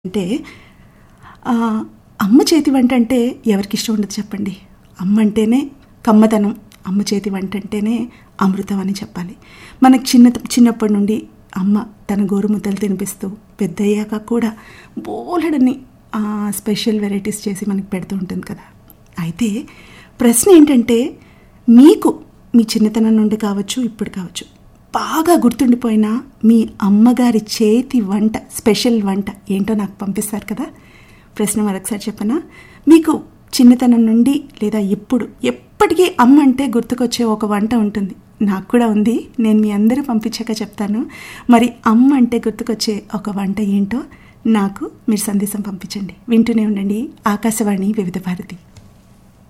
అంటే ఆ, అమ్మ చేతి వంట అంటే ఎవరికి ఇష్టం ఉండదు చెప్పండి అమ్మ అంటేనే కమ్మదనం అమ్మ చేతి వంట అంటేనే అమృతం అని చెప్పాలి మనకు చిన్న చిన్నప్పటి నుండి అమ్మ తన గోరుముద్దలు తినిపిస్తూ పెద్దయ్యాక కూడా బోలెడని ఆ, స్పెషల్ వెరైటీస్ చేసి మనకి పెడుతూ ఉంటుంది కదా అయితే ప్రశ్న ఏంటంటే మీకు మీ చిన్నతనం నుండి కావచ్చు ఇప్పుడు కావచ్చు బాగా గుర్తుండిపోయిన మీ అమ్మగారి చేతి వంట స్పెషల్ వంట ఏంటో నాకు పంపిస్తారు కదా ప్రశ్న మరొకసారి చెప్పనా మీకు చిన్నతనం నుండి లేదా ఇప్పుడు ఎప్పటికీ అమ్మ అంటే గుర్తుకొచ్చే ఒక వంట ఉంటుంది నాకు కూడా ఉంది నేను మీ అందరూ పంపించాక చెప్తాను మరి అమ్మ అంటే గుర్తుకొచ్చే ఒక వంట ఏంటో నాకు మీరు సందేశం పంపించండి వింటూనే ఉండండి ఆకాశవాణి వివిధ భారతి